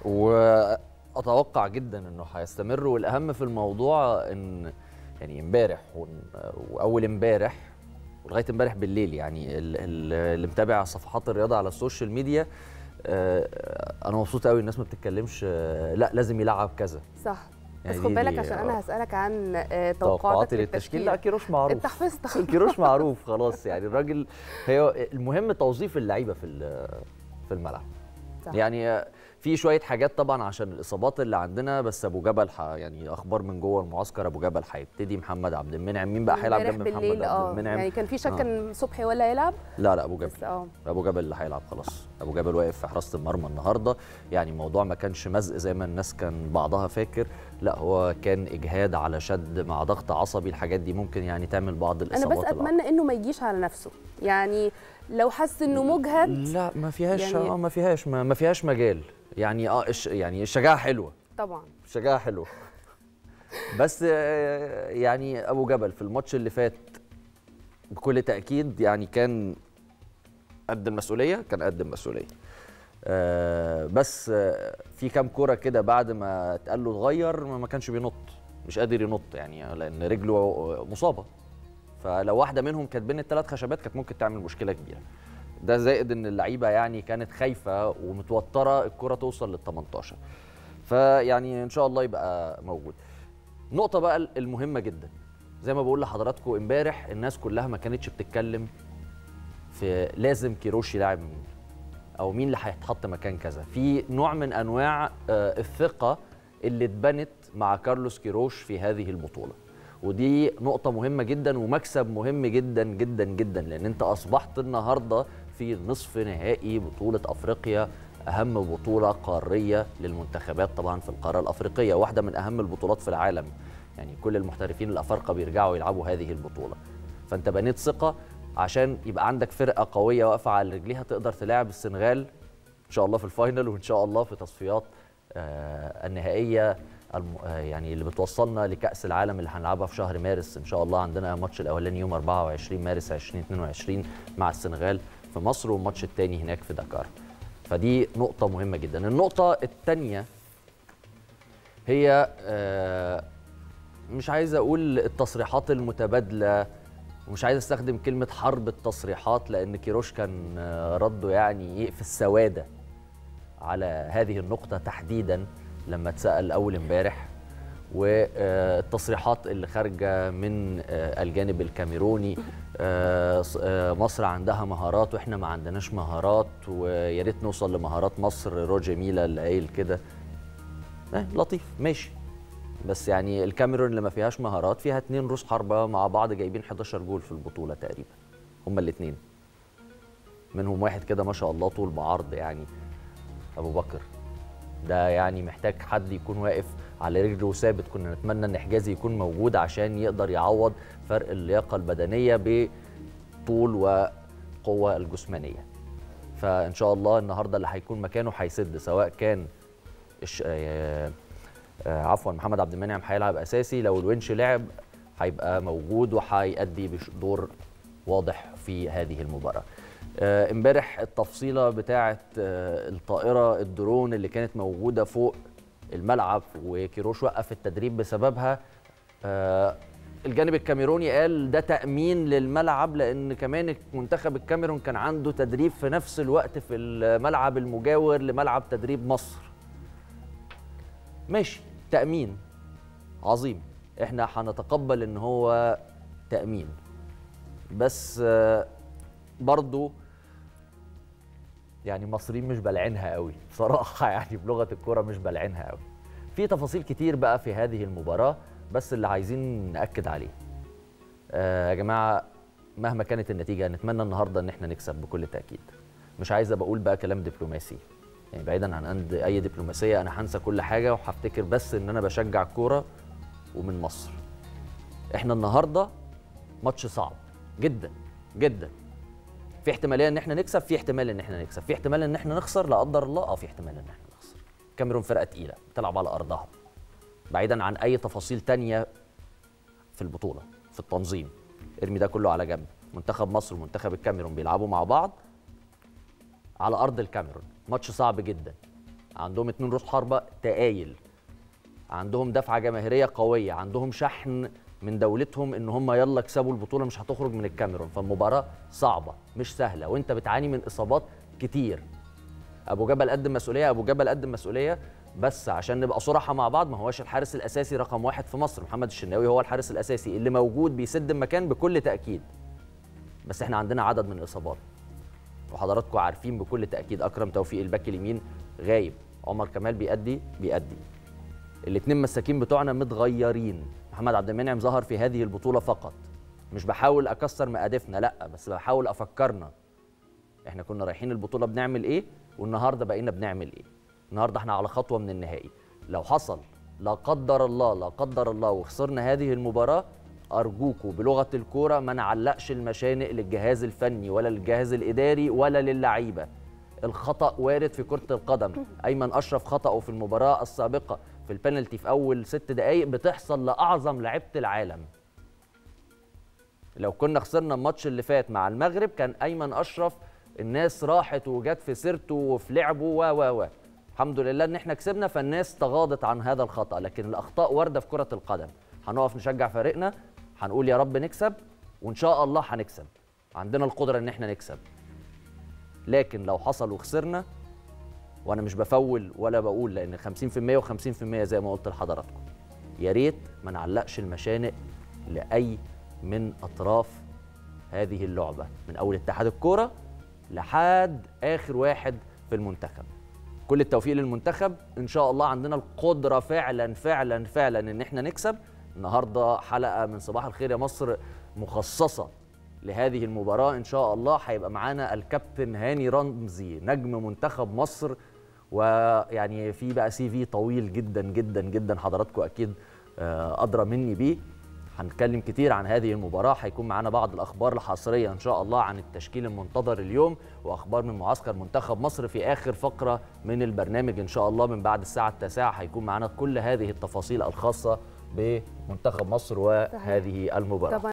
واتوقع جدا انه هيستمر والاهم في الموضوع ان يعني امبارح واول امبارح ولغايه امبارح بالليل يعني اللي متابع صفحات الرياضه على السوشيال ميديا انا مبسوط قوي الناس ما بتتكلمش لا لازم يلعب كذا صح يعني بس خد بالك عشان انا هسالك عن توقعاتك للتشكيل لا كيروش معروف انت حفظت كيروش معروف خلاص يعني الراجل هي المهم توظيف اللعيبه في في الملعب صح. يعني في شويه حاجات طبعا عشان الاصابات اللي عندنا بس ابو جبل يعني اخبار من جوه المعسكر ابو جبل هيبتدي محمد عبد المنعم مين بقى هيلعب جنب محمد عبد المنعم يعني كان في شك ان آه. صبحي ولا يلعب لا لا ابو جبل اه ابو جبل اللي هيلعب خلاص ابو جبل واقف في حراسه المرمى النهارده يعني الموضوع ما كانش مزق زي ما الناس كان بعضها فاكر لا هو كان اجهاد على شد مع ضغط عصبي الحاجات دي ممكن يعني تعمل بعض الاصابات انا بس اتمنى انه ما يجيش على نفسه يعني لو حس انه مجهد لا ما فيهاش يعني اه ما فيهاش ما, ما فيهاش مجال يعني اه يعني الشجاعه حلوه طبعا الشجاعه حلوه بس يعني ابو جبل في الماتش اللي فات بكل تاكيد يعني كان قد المسؤوليه كان قد المسؤوليه آه بس في كام كوره كده بعد ما اتقال له اتغير ما كانش بينط مش قادر ينط يعني لان رجله مصابه فلو واحده منهم كانت بين الثلاث خشبات كانت ممكن تعمل مشكله كبيره ده زائد ان اللعيبه يعني كانت خايفه ومتوتره الكره توصل لل 18 فيعني ان شاء الله يبقى موجود نقطه بقى المهمه جدا زي ما بقول لحضراتكم امبارح الناس كلها ما كانتش بتتكلم في لازم كيروش يلاعب مين او مين اللي هيتحط مكان كذا في نوع من انواع الثقه اللي اتبنت مع كارلوس كيروش في هذه البطوله ودي نقطة مهمة جدا ومكسب مهم جدا جدا جدا لأن أنت أصبحت النهاردة في نصف نهائي بطولة أفريقيا أهم بطولة قارية للمنتخبات طبعا في القارة الأفريقية واحدة من أهم البطولات في العالم يعني كل المحترفين الأفارقة بيرجعوا يلعبوا هذه البطولة فأنت بنيت ثقة عشان يبقى عندك فرقة قوية واقفة على رجليها تقدر تلاعب السنغال إن شاء الله في الفاينل وإن شاء الله في تصفيات آه النهائية يعني اللي بتوصلنا لكأس العالم اللي هنلعبها في شهر مارس إن شاء الله عندنا الماتش الأولاني يوم 24 مارس 2022 مع السنغال في مصر والماتش الثاني هناك في دكار فدي نقطة مهمة جدا النقطة الثانية هي مش عايز أقول التصريحات المتبادلة ومش عايز استخدم كلمة حرب التصريحات لأن كيروش كان رده يعني في السوادة على هذه النقطة تحديدا لما اتسأل أول امبارح والتصريحات اللي خارجه من الجانب الكاميروني مصر عندها مهارات واحنا ما عندناش مهارات ويا ريت نوصل لمهارات مصر روجي ميلا اللي قايل كده لطيف ماشي بس يعني الكاميرون اللي ما فيهاش مهارات فيها اتنين روس حربه مع بعض جايبين 11 جول في البطوله تقريبا هما الاثنين منهم واحد كده ما شاء الله طول بعرض يعني ابو بكر ده يعني محتاج حد يكون واقف على رجله ثابت كنا نتمنى ان حجازي يكون موجود عشان يقدر يعوض فرق اللياقه البدنيه بطول وقوه الجسمانيه فان شاء الله النهارده اللي هيكون مكانه هيسد سواء كان الش... آه... آه... عفوا محمد عبد المنعم هيلعب اساسي لو الونش لعب هيبقى موجود وهيأدي بدور واضح في هذه المباراه امبارح آه التفصيله بتاعه آه الطائره الدرون اللي كانت موجوده فوق الملعب وكيروش وقف التدريب بسببها آه الجانب الكاميروني قال ده تأمين للملعب لأن كمان منتخب الكاميرون كان عنده تدريب في نفس الوقت في الملعب المجاور لملعب تدريب مصر ماشي تأمين عظيم احنا هنتقبل ان هو تأمين بس آه برضو يعني المصريين مش بلعينها قوي بصراحه يعني بلغه الكوره مش بلعينها قوي في تفاصيل كتير بقى في هذه المباراه بس اللي عايزين ناكد عليه آه يا جماعه مهما كانت النتيجه نتمنى النهارده ان احنا نكسب بكل تاكيد مش عايز ابقى اقول بقى كلام دبلوماسي يعني بعيدا عن عند اي دبلوماسيه انا هنسى كل حاجه وهفتكر بس ان انا بشجع كوره ومن مصر احنا النهارده ماتش صعب جدا جدا في احتماليه ان احنا نكسب في احتمال ان احنا نكسب في احتمال ان احنا نخسر لا قدر الله اه في احتمال ان احنا نخسر الكاميرون فرقه تقيله بتلعب على ارضها بعيدا عن اي تفاصيل تانية في البطوله في التنظيم ارمي ده كله على جنب منتخب مصر ومنتخب الكاميرون بيلعبوا مع بعض على ارض الكاميرون ماتش صعب جدا عندهم اتنين رؤوس حربه تقايل عندهم دفعه جماهيريه قويه عندهم شحن من دولتهم ان هم يلا كسبوا البطوله مش هتخرج من الكاميرون فالمباراه صعبه مش سهله وانت بتعاني من اصابات كتير ابو جبل قدم مسؤوليه ابو جبل قدم مسؤوليه بس عشان نبقى صراحه مع بعض ما هوش الحارس الاساسي رقم واحد في مصر محمد الشناوي هو الحارس الاساسي اللي موجود بيسد المكان بكل تاكيد بس احنا عندنا عدد من الاصابات وحضراتكم عارفين بكل تاكيد اكرم توفيق الباك اليمين غايب عمر كمال بيأدي بيأدي الاثنين مساكين بتوعنا متغيرين محمد عبد المنعم ظهر في هذه البطوله فقط مش بحاول اكسر مقادفنا لا بس بحاول افكرنا احنا كنا رايحين البطوله بنعمل ايه والنهارده بقينا بنعمل ايه النهارده احنا على خطوه من النهائي لو حصل لا قدر الله لا قدر الله وخسرنا هذه المباراه ارجوكوا بلغه الكوره ما نعلقش المشانق للجهاز الفني ولا للجهاز الاداري ولا للعيبه الخطا وارد في كره القدم ايمن اشرف خطاه في المباراه السابقه في البنالتي في اول ست دقائق بتحصل لاعظم لعيبه العالم لو كنا خسرنا الماتش اللي فات مع المغرب كان ايمن اشرف الناس راحت وجت في سيرته وفي لعبه و و و الحمد لله ان احنا كسبنا فالناس تغاضت عن هذا الخطا لكن الاخطاء وارده في كره القدم هنقف نشجع فريقنا هنقول يا رب نكسب وان شاء الله هنكسب عندنا القدره ان احنا نكسب لكن لو حصل وخسرنا وانا مش بفول ولا بقول لان 50% و50% زي ما قلت لحضراتكم يا ريت ما نعلقش المشانق لاي من اطراف هذه اللعبه من اول اتحاد الكوره لحد اخر واحد في المنتخب كل التوفيق للمنتخب ان شاء الله عندنا القدره فعلا فعلا فعلا ان احنا نكسب النهارده حلقه من صباح الخير يا مصر مخصصه لهذه المباراه ان شاء الله هيبقى معانا الكابتن هاني رمزي نجم منتخب مصر ويعني في بقى سي في طويل جدا جدا جدا حضراتكم اكيد آه، ادرى مني بيه هنتكلم كتير عن هذه المباراة هيكون معانا بعض الأخبار الحصرية إن شاء الله عن التشكيل المنتظر اليوم وأخبار من معسكر منتخب مصر في آخر فقرة من البرنامج إن شاء الله من بعد الساعة التاسعة هيكون معانا كل هذه التفاصيل الخاصة بمنتخب مصر وهذه المباراة طبعا